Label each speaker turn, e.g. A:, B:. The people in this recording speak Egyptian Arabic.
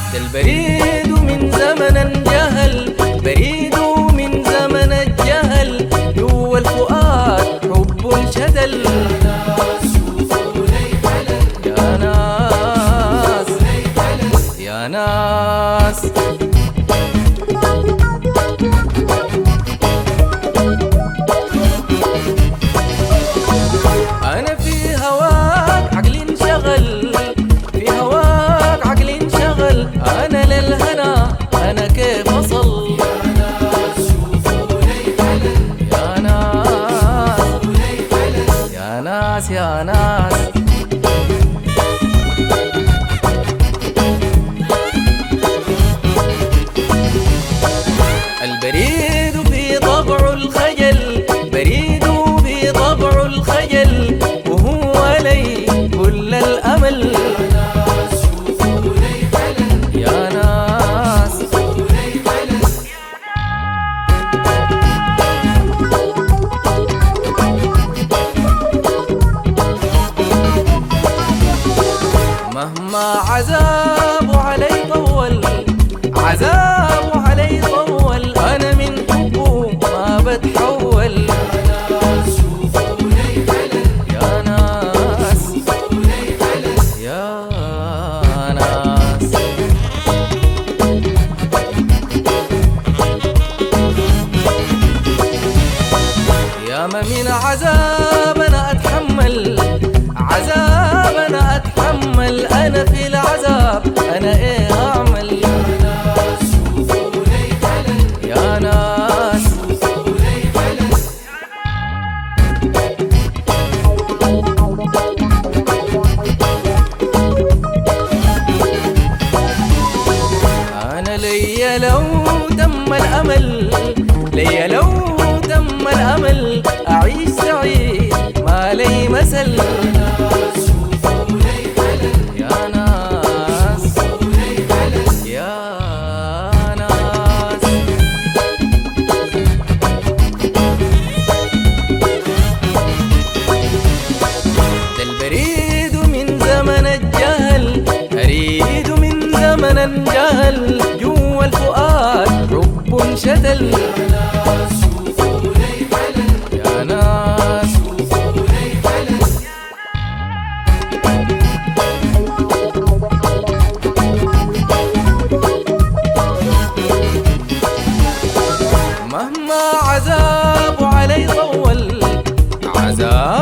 A: ده البريد من زمن انجهل بريد من زمن الجهل جوا الفؤاد حب انشدل يا ناس يا ناس انا في هواك عقلي انشغل في هواك عقلي انشغل انا للهنا انا كيف اصل يا ناس يا ناس يا ناس البريد في طبع الخجل بريد في طبع الخجل وهو لي كل الأمل يا ناس مهما عذاب علي طول عذاب علي طول انا من حبه ما بتحول يا ناس يا ناس يا ما من عذاب انا اتحمل عذاب انا اتحمل انا في العذاب انا ايه اعمل يا ناس انا ليا لو تم الامل ليا لو تم الامل اعيش سعيد ما لي مثل يا ناس يا ناس ده البريد من زمن الجهل أريد من زمن الجهل جوا الفؤاد حب انشتل يا ناس مهما عذاب علي طول عذاب